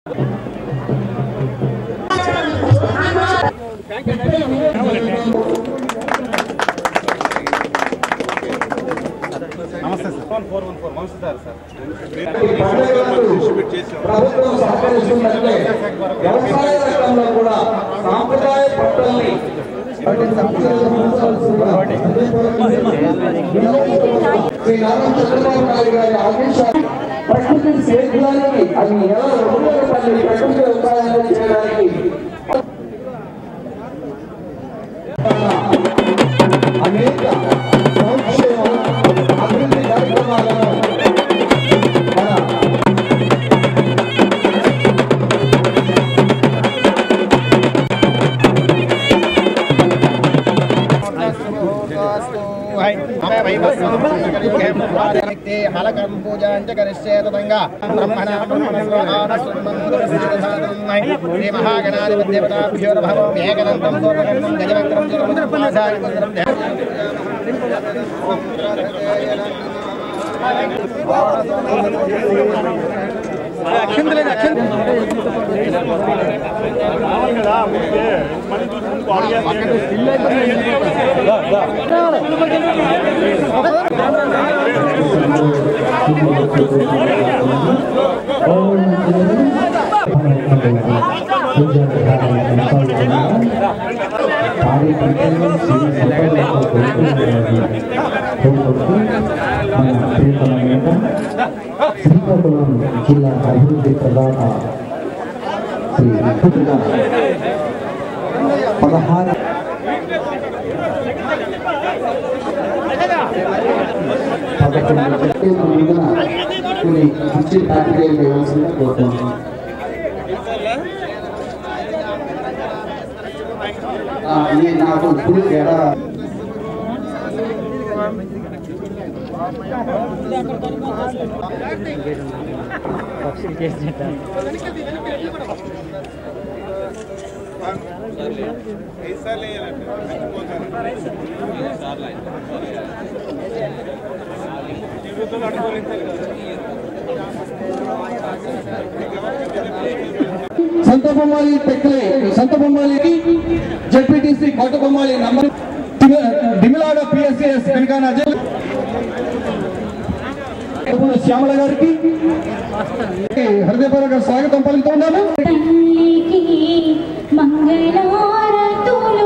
ప్రభుత్వం సహకరిస్తున్నట్లే వ్యవసాయ రంగంలో కూడా సాంప్రదాయ పంటల్ని శ్రీ నారా చంద్రబాబు నాయుడు గారి ఆదేశాలు ప్రకృతి సేద్యానికి అది ఎలా ఉపయోగపడి ప్రకృతి వ్యవసాయం చేయడానికి అనేక సంక్షేమ అభివృద్ధి కార్యక్రమాలను మన హలకం పూజాంచ కరిష్యే తదంగా బ్రహ్మణ శ్రీ మహాగణాధిపత్యవతాభ్యో భవం ఏకదంతం పూర్వకండం గజవక్రం చతుర్ముఖపాశాయ మంత్రం శ్రీకాకుళం జిల్లా అభివృద్ధి ప్రధాన శ్రీ పుట్టిన పదహారు పదకొండు సెప్టెంబర్ ముందున కొన్ని కుర్చీ కార్యక్రమం చేయవలసిందిగా కోరుతున్నాను ఆ, ఇది నాకు ఇప్పుడు ఎడ సంతబొమ్మాలి టెక్లే సంతబొమ్మాలికి జడ్పీటీసీ కోటబొమ్మాలి నంబర్ డిమిలాడ పిఎస్సిఎస్ వెనకాన అజయ్ శ్యామల గారికి హృదయపూర్వక స్వాగతం పలుకుతున్నాము తల్లికి మంగళారతులు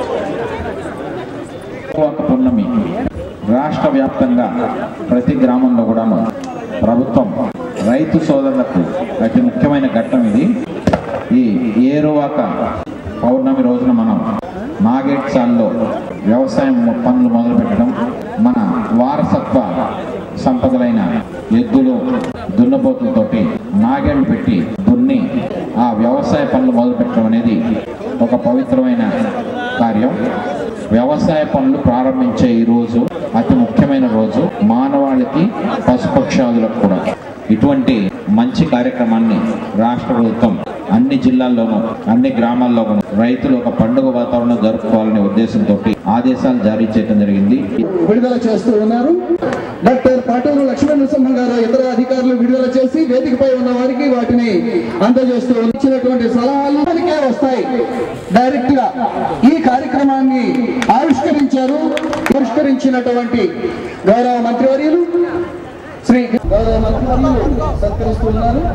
ఒక పున్నమి రాష్ట్ర వ్యాప్తంగా ప్రతి గ్రామంలో కూడాను ప్రభుత్వం రైతు సోదరులకు అతి ముఖ్యమైన ఘట్టం ఇది ఈ ఏరువాక పౌర్ణమి రోజున మనం నాగేట్సాల్లో వ్యవసాయం పనులు మొదలు పెట్టడం మన వారసత్వ సంపదలైన ఎద్దులు దున్నపోతులతోటి నాగేళ్లు పెట్టి దున్ని ఆ వ్యవసాయ పనులు మొదలు పెట్టడం అనేది ఒక పవిత్రమైన కార్యం వ్యవసాయ పనులు ప్రారంభించే ఈ రోజు అతి ముఖ్యమైన రోజు మానవాళికి పశుపక్షాదులకు కూడా ఇటువంటి మంచి కార్యక్రమాన్ని రాష్ట్ర ప్రభుత్వం అన్ని జిల్లాల్లోనూ అన్ని గ్రామాల్లోనూ రైతులు ఒక పండుగ వాతావరణం జరుపుకోవాలనే ఉద్దేశంతో ఆదేశాలు జారీ చేయడం జరిగింది విడుదల చేస్తూ ఉన్నారు డాక్టర్ పాటూరు లక్ష్మణ నరసింహం గారు ఇతర అధికారులు విడుదల చేసి వేదికపై ఉన్న వారికి వాటిని అందజేస్తూ ఇచ్చినటువంటి సలహాలు మనకే వస్తాయి డైరెక్ట్ గా ఈ కార్యక్రమాన్ని ఆవిష్కరించారు ఆవిష్కరించినటువంటి గౌరవ మంత్రివర్యులు శ్రీ గౌరవ మంత్రివర్యులు సత్కరిస్తున్నారు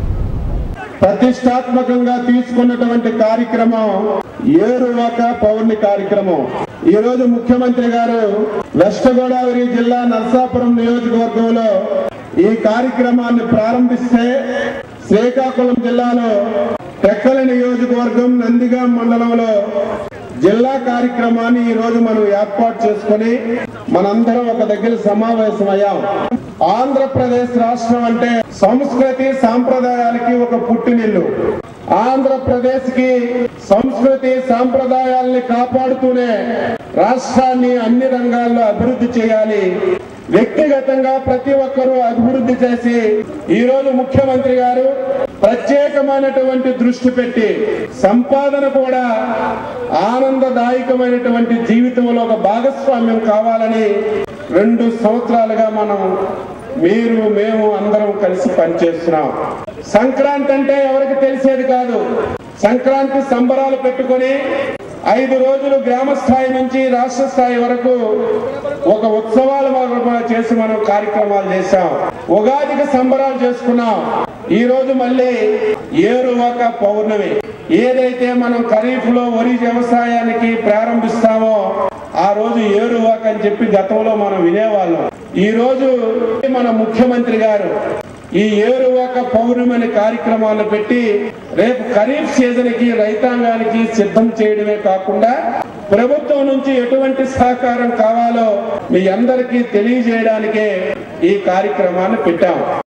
ప్రతిష్టాత్మకంగా తీసుకున్నటువంటి కార్యక్రమం ఏరువాక పౌర్ణి కార్యక్రమం ఈ రోజు ముఖ్యమంత్రి గారు వెస్ట్ గోదావరి జిల్లా నరసాపురం నియోజకవర్గంలో ఈ కార్యక్రమాన్ని ప్రారంభిస్తే శ్రీకాకుళం జిల్లాలో టెక్కల నియోజకవర్గం నందిగాం మండలంలో జిల్లా కార్యక్రమాన్ని ఈ రోజు మనం ఏర్పాటు చేసుకొని మనందరం ఒక దగ్గర సమావేశమయ్యాం ఆంధ్రప్రదేశ్ రాష్ట్రం అంటే సంస్కృతి సాంప్రదాయాలకి ఒక పుట్టినిల్లు ఆంధ్రప్రదేశ్ కి సంస్కృతి సాంప్రదాయాల్ని కాపాడుతూనే రాష్ట్రాన్ని అన్ని రంగాల్లో అభివృద్ధి చేయాలి వ్యక్తిగతంగా ప్రతి ఒక్కరూ అభివృద్ధి చేసి ఈ రోజు ముఖ్యమంత్రి గారు ప్రత్యేకమైనటువంటి దృష్టి పెట్టి సంపాదన కూడా ఆనందదాయకమైనటువంటి జీవితంలో ఒక భాగస్వామ్యం కావాలని రెండు సంవత్సరాలుగా మనం మీరు మేము అందరం కలిసి పనిచేస్తున్నాం సంక్రాంతి అంటే ఎవరికి తెలిసేది కాదు సంక్రాంతి సంబరాలు పెట్టుకొని ఐదు రోజులు గ్రామ స్థాయి నుంచి రాష్ట్ర స్థాయి వరకు ఒక ఉత్సవాల వరకు చేసి మనం కార్యక్రమాలు చేశాం ఉగాదికి సంబరాలు చేసుకున్నాం ఈ రోజు మళ్ళీ ఏరువాక పౌర్ణమి ఏదైతే మనం ఖరీఫ్ లో వరి వ్యవసాయానికి ప్రారంభిస్తామో ఆ రోజు ఏరువాక అని చెప్పి గతంలో మనం వినేవాళ్ళం ఈ రోజు మన ముఖ్యమంత్రి గారు ఈ ఏరువాక పౌర్ణమి అనే కార్యక్రమాలు పెట్టి రేపు ఖరీఫ్ సీజన్ కి రైతాంగానికి సిద్ధం చేయడమే కాకుండా ప్రభుత్వం నుంచి ఎటువంటి సహకారం కావాలో మీ అందరికీ తెలియజేయడానికే ఈ కార్యక్రమాన్ని పెట్టాం